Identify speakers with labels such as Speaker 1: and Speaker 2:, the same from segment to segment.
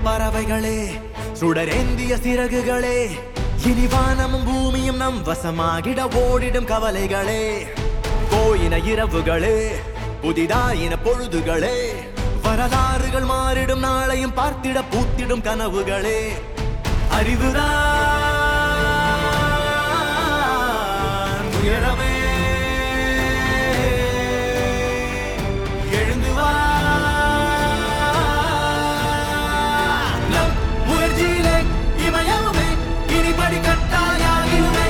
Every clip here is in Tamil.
Speaker 1: பறவைகளே சுடரேந்திய சிறகுகளே இனி வானமும் பூமியும் நம் வசமாகிட ஓடிடும் கவலைகளே போயின இரவுகளே புதிதாயின பொழுதுகளே வரலாறுகள் மாறிடும் நாளையும் பார்த்திட பூத்திடும் கனவுகளே அறிவுதான் உயரமே எழுந்து வா நம் முயற்சியிலே இமயமே இனி படிக்கட்டாயாகிடுமே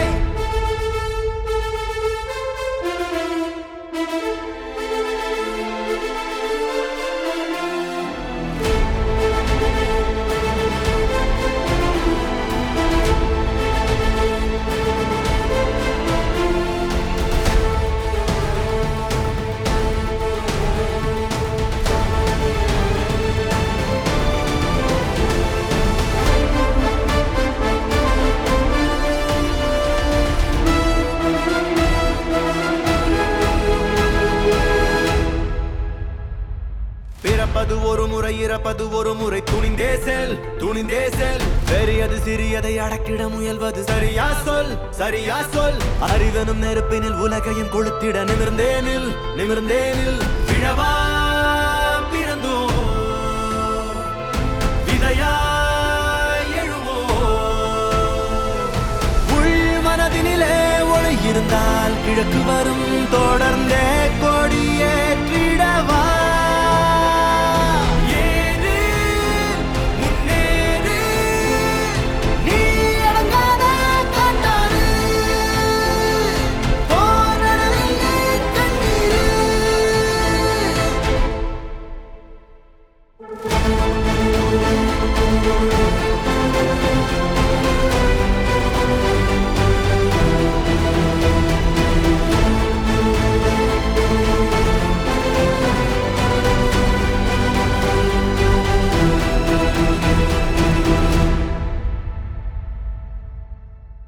Speaker 1: பிறப்பது ஒரு முறை இறப்பது ஒரு முறை துணிந்தே செல் துணிந்தே செல் பெரியது சிறியதை அடக்கிட முயல்வது சரியா சொல் சரியா சொல் அறிவனும் நெருப்பினில் உலகையும் கொளுத்திட நிமிர்ந்தேனில் நிமிர்ந்தேனில் விழவா பிறந்தோ விதையாய் எழுவோ உள் மனதினிலே ஒளி இருந்தால் கிழக்கு வரும் தொடர்ந்தே கொ